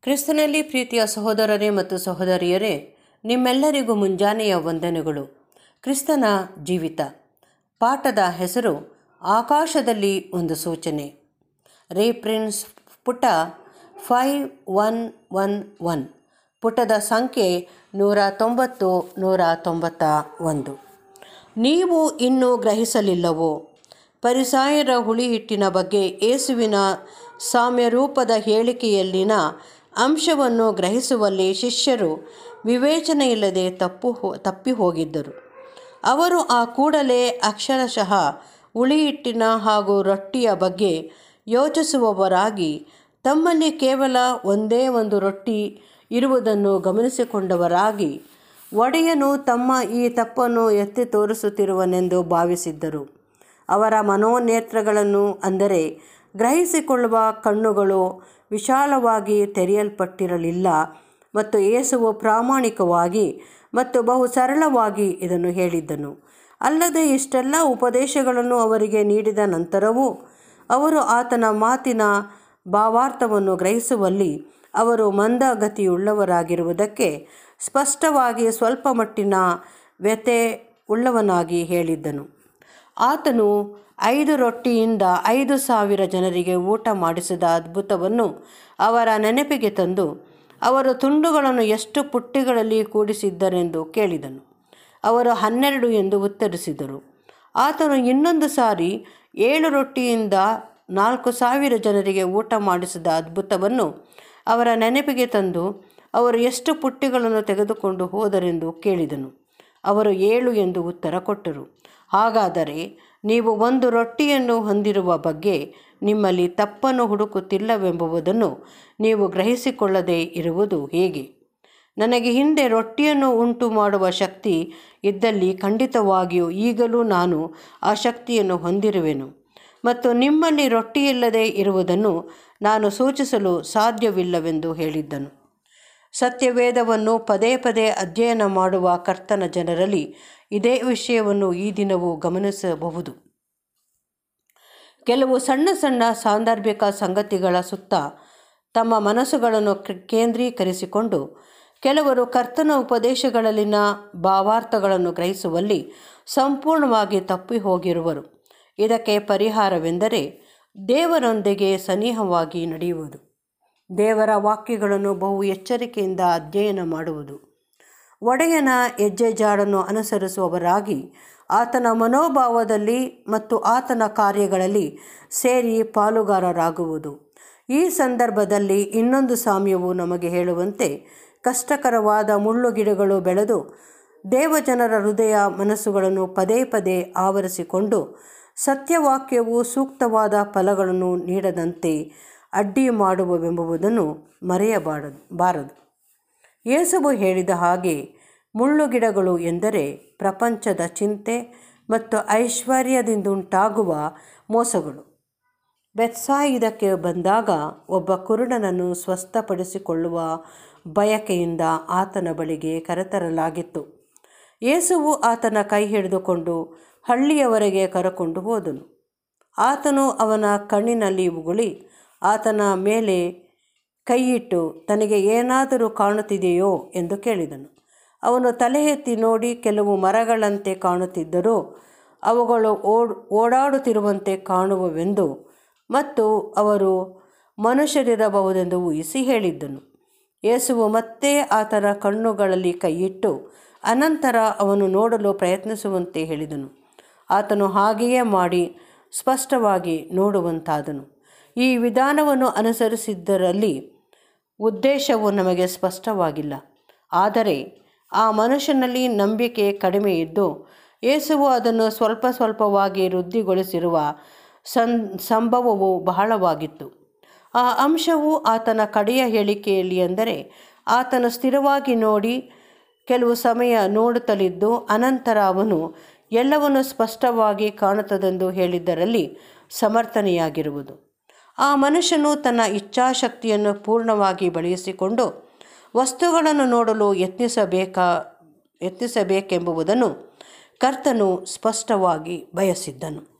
ಕ್ರಿಸ್ತನಲ್ಲಿ ಪ್ರೀತಿಯ ಸಹೋದರರೇ ಮತ್ತು ಸಹೋದರಿಯರೇ ನಿಮ್ಮೆಲ್ಲರಿಗೂ ಮುಂಜಾನೆಯ ವಂದನೆಗಳು ಕ್ರಿಸ್ತನ ಜೀವಿತ ಪಾಠದ ಹೆಸರು ಆಕಾಶದಲ್ಲಿ ಒಂದು ಸೂಚನೆ ರೀಪ್ರಿನ್ಸ್ ಪುಟ ಫೈವ್ ಒನ್ ಒನ್ ಒನ್ ಪುಟದ ಸಂಖ್ಯೆ ನೂರ ತೊಂಬತ್ತು ನೂರ ತೊಂಬತ್ತ ಒಂದು ನೀವು ಇನ್ನೂ ಗ್ರಹಿಸಲಿಲ್ಲವೋ ಪರಿಸಾಯರ ಹುಳಿಹಿಟ್ಟಿನ ಬಗ್ಗೆ ಏಸುವಿನ ಸಾಮ್ಯರೂಪದ ಹೇಳಿಕೆಯಲ್ಲಿನ ಅಂಶವನ್ನು ಗ್ರಹಿಸುವಲ್ಲಿ ಶಿಷ್ಯರು ವಿವೇಚನೆಯಿಲ್ಲದೆ ತಪ್ಪು ಹೋ ತಪ್ಪಿ ಹೋಗಿದ್ದರು ಅವರು ಆ ಕೂಡಲೇ ಅಕ್ಷರಶಃ ಹುಳಿಹಿಟ್ಟಿನ ಹಾಗೂ ರೊಟ್ಟಿಯ ಬಗ್ಗೆ ಯೋಚಿಸುವವರಾಗಿ ತಮ್ಮಲ್ಲಿ ಕೇವಲ ಒಂದೇ ಒಂದು ರೊಟ್ಟಿ ಇರುವುದನ್ನು ಗಮನಿಸಿಕೊಂಡವರಾಗಿ ಒಡೆಯನು ತಮ್ಮ ಈ ತಪ್ಪನ್ನು ಎತ್ತಿ ತೋರಿಸುತ್ತಿರುವನೆಂದು ಭಾವಿಸಿದ್ದರು ಅವರ ಮನೋನೇತ್ರಗಳನ್ನು ಅಂದರೆ ಗ್ರಹಿಸಿಕೊಳ್ಳುವ ಕಣ್ಣುಗಳು ವಿಶಾಲವಾಗಿ ತೆರೆಯಲ್ಪಟ್ಟಿರಲಿಲ್ಲ ಮತ್ತು ಯೇಸುವು ಪ್ರಾಮಾಣಿಕವಾಗಿ ಮತ್ತು ಬಹು ಸರಳವಾಗಿ ಇದನ್ನು ಹೇಳಿದ್ದನು ಅಲ್ಲದೆ ಇಷ್ಟೆಲ್ಲ ಉಪದೇಶಗಳನ್ನು ಅವರಿಗೆ ನೀಡಿದ ನಂತರವೂ ಅವರು ಆತನ ಮಾತಿನ ಭಾವಾರ್ಥವನ್ನು ಗ್ರಹಿಸುವಲ್ಲಿ ಅವರು ಮಂದಗತಿಯುಳ್ಳವರಾಗಿರುವುದಕ್ಕೆ ಸ್ಪಷ್ಟವಾಗಿ ಸ್ವಲ್ಪ ಮಟ್ಟಿನ ವ್ಯತೆ ಉಳ್ಳವನಾಗಿ ಹೇಳಿದ್ದನು ಆತನು ಐದು ರೊಟ್ಟಿಯಿಂದ ಐದು ಸಾವಿರ ಜನರಿಗೆ ಊಟ ಮಾಡಿಸಿದ ಅದ್ಭುತವನ್ನು ಅವರ ನೆನಪಿಗೆ ತಂದು ಅವರು ತುಂಡುಗಳನ್ನು ಎಷ್ಟು ಪುಟ್ಟಿಗಳಲ್ಲಿ ಕೂಡಿಸಿದ್ದರೆಂದು ಕೇಳಿದನು ಅವರು ಹನ್ನೆರಡು ಎಂದು ಉತ್ತರಿಸಿದರು ಆತನು ಇನ್ನೊಂದು ಸಾರಿ ಏಳು ರೊಟ್ಟಿಯಿಂದ ನಾಲ್ಕು ಸಾವಿರ ಜನರಿಗೆ ಊಟ ಮಾಡಿಸಿದ ಅದ್ಭುತವನ್ನು ಅವರ ನೆನಪಿಗೆ ತಂದು ಅವರು ಎಷ್ಟು ಪುಟ್ಟಿಗಳನ್ನು ತೆಗೆದುಕೊಂಡು ಹೋದರೆಂದು ಕೇಳಿದನು ಅವರು ಏಳು ಎಂದು ಉತ್ತರ ಕೊಟ್ಟರು ಹಾಗಾದರೆ ನೀವು ಒಂದು ರೊಟ್ಟಿಯನ್ನು ಹೊಂದಿರುವ ಬಗ್ಗೆ ನಿಮ್ಮಲ್ಲಿ ತಪ್ಪನ್ನು ಹುಡುಕುತ್ತಿಲ್ಲವೆಂಬುದನ್ನು ನೀವು ಗ್ರಹಿಸಿಕೊಳ್ಳದೆ ಇರುವುದು ಹೇಗೆ ನನಗೆ ಹಿಂದೆ ರೊಟ್ಟಿಯನ್ನು ಉಂಟು ಮಾಡುವ ಶಕ್ತಿ ಇದ್ದಲ್ಲಿ ಖಂಡಿತವಾಗಿಯೂ ಈಗಲೂ ನಾನು ಆ ಶಕ್ತಿಯನ್ನು ಹೊಂದಿರುವೆನು ಮತ್ತು ನಿಮ್ಮಲ್ಲಿ ರೊಟ್ಟಿಯಿಲ್ಲದೆ ಇರುವುದನ್ನು ನಾನು ಸೂಚಿಸಲು ಸಾಧ್ಯವಿಲ್ಲವೆಂದು ಹೇಳಿದ್ದನು ಸತ್ಯವೇದವನ್ನು ಪದೇ ಪದೇ ಅಧ್ಯಯನ ಮಾಡುವ ಕರ್ತನ ಜನರಲ್ಲಿ ಇದೇ ವಿಷಯವನ್ನು ಈ ದಿನವೂ ಗಮನಿಸಬಹುದು ಕೆಲವು ಸಣ್ಣ ಸಣ್ಣ ಸಾಂದರ್ಭಿಕ ಸಂಗತಿಗಳ ಸುತ್ತ ತಮ್ಮ ಮನಸ್ಸುಗಳನ್ನು ಕೇಂದ್ರೀಕರಿಸಿಕೊಂಡು ಕೆಲವರು ಕರ್ತನ ಉಪದೇಶಗಳಲ್ಲಿನ ಭಾವಾರ್ಥಗಳನ್ನು ಗ್ರಹಿಸುವಲ್ಲಿ ಸಂಪೂರ್ಣವಾಗಿ ತಪ್ಪಿ ಹೋಗಿರುವರು ಇದಕ್ಕೆ ಪರಿಹಾರವೆಂದರೆ ದೇವರೊಂದಿಗೆ ಸನಿಹವಾಗಿ ನಡೆಯುವುದು ದೇವರ ವಾಕ್ಯಗಳನ್ನು ಬಹು ಎಚ್ಚರಿಕೆಯಿಂದ ಅಧ್ಯಯನ ಮಾಡುವುದು ಒಡೆಯನ ಹೆಜ್ಜೆ ಜಾಡನ್ನು ಅನುಸರಿಸುವವರಾಗಿ ಆತನ ಮನೋಭಾವದಲ್ಲಿ ಮತ್ತು ಆತನ ಕಾರ್ಯಗಳಲ್ಲಿ ಸೇರಿ ಪಾಲುಗಾರರಾಗುವುದು ಈ ಸಂದರ್ಭದಲ್ಲಿ ಇನ್ನೊಂದು ಸಾಮ್ಯವು ನಮಗೆ ಹೇಳುವಂತೆ ಕಷ್ಟಕರವಾದ ಮುಳ್ಳು ಗಿಡಗಳು ಬೆಳೆದು ದೇವಜನರ ಹೃದಯ ಮನಸ್ಸುಗಳನ್ನು ಪದೇ ಪದೇ ಆವರಿಸಿಕೊಂಡು ಸತ್ಯವಾಕ್ಯವು ಸೂಕ್ತವಾದ ಫಲಗಳನ್ನು ನೀಡದಂತೆ ಅಡ್ಡಿ ಮಾಡುವವೆಂಬುದನ್ನು ಮರೆಯಬಾರದು ಬಾರದು ಯೇಸುವು ಹೇಳಿದ ಹಾಗೆ ಮುಳ್ಳುಗಿಡಗಳು ಎಂದರೆ ಪ್ರಪಂಚದ ಚಿಂತೆ ಮತ್ತು ಐಶ್ವರ್ಯದಿಂದುಂಟಾಗುವ ಮೋಸಗಳು ಬೆತ್ಸಾಯಿದಕ್ಕೆ ಬಂದಾಗ ಒಬ್ಬ ಕುರುಡನನ್ನು ಸ್ವಸ್ಥಪಡಿಸಿಕೊಳ್ಳುವ ಬಯಕೆಯಿಂದ ಆತನ ಬಳಿಗೆ ಕರೆತರಲಾಗಿತ್ತು ಯೇಸುವು ಆತನ ಕೈ ಹಿಡಿದುಕೊಂಡು ಹಳ್ಳಿಯವರೆಗೆ ಕರಕೊಂಡು ಹೋದನು ಆತನು ಅವನ ಕಣ್ಣಿನಲ್ಲಿ ಉಗುಳಿ ಆತನ ಮೇಲೆ ಕೈಯಿಟ್ಟು ತನಗೆ ಏನಾದರೂ ಕಾಣುತ್ತಿದೆಯೋ ಎಂದು ಕೇಳಿದನು ಅವನು ತಲೆ ಎತ್ತಿ ನೋಡಿ ಕೆಲವು ಮರಗಳಂತೆ ಕಾಣುತ್ತಿದ್ದರೂ ಅವುಗಳು ಓಡ್ ಓಡಾಡುತ್ತಿರುವಂತೆ ಕಾಣುವವೆಂದು ಮತ್ತು ಅವರು ಮನುಷ್ಯರಿರಬಹುದೆಂದು ಊಹಿಸಿ ಹೇಳಿದ್ದನು ಯೇಸುವು ಮತ್ತೆ ಆತನ ಕಣ್ಣುಗಳಲ್ಲಿ ಕೈಯಿಟ್ಟು ಅನಂತರ ಅವನು ನೋಡಲು ಪ್ರಯತ್ನಿಸುವಂತೆ ಹೇಳಿದನು ಆತನು ಹಾಗೆಯೇ ಮಾಡಿ ಸ್ಪಷ್ಟವಾಗಿ ನೋಡುವಂತಾದನು ಈ ವಿಧಾನವನ್ನು ಅನುಸರಿಸಿದ್ದರಲ್ಲಿ ಉದ್ದೇಶವು ನಮಗೆ ಸ್ಪಷ್ಟವಾಗಿಲ್ಲ ಆದರೆ ಆ ಮನುಷ್ಯನಲ್ಲಿ ನಂಬಿಕೆ ಕಡಿಮೆ ಇದ್ದು ಯೇಸುವು ಅದನ್ನು ಸ್ವಲ್ಪ ಸ್ವಲ್ಪವಾಗಿ ವೃದ್ಧಿಗೊಳಿಸಿರುವ ಸಂ ಸಂಭವವು ಬಹಳವಾಗಿತ್ತು ಆ ಅಂಶವು ಆತನ ಕಡೆಯ ಹೇಳಿಕೆಯಲ್ಲಿ ಅಂದರೆ ಆತನು ಸ್ಥಿರವಾಗಿ ನೋಡಿ ಕೆಲವು ಸಮಯ ನೋಡುತ್ತಲಿದ್ದು ಅನಂತರ ಅವನು ಎಲ್ಲವನ್ನು ಸ್ಪಷ್ಟವಾಗಿ ಕಾಣುತ್ತದೆಂದು ಹೇಳಿದ್ದರಲ್ಲಿ ಸಮರ್ಥನೆಯಾಗಿರುವುದು ಆ ಮನುಷ್ಯನು ತನ್ನ ಇಚ್ಛಾಶಕ್ತಿಯನ್ನು ಪೂರ್ಣವಾಗಿ ಬಳಸಿಕೊಂಡು ವಸ್ತುಗಳನ್ನು ನೋಡಲು ಯತ್ನಿಸಬೇಕಾ ಯತ್ನಿಸಬೇಕೆಂಬುದನ್ನು ಕರ್ತನು ಸ್ಪಷ್ಟವಾಗಿ ಬಯಸಿದ್ದನು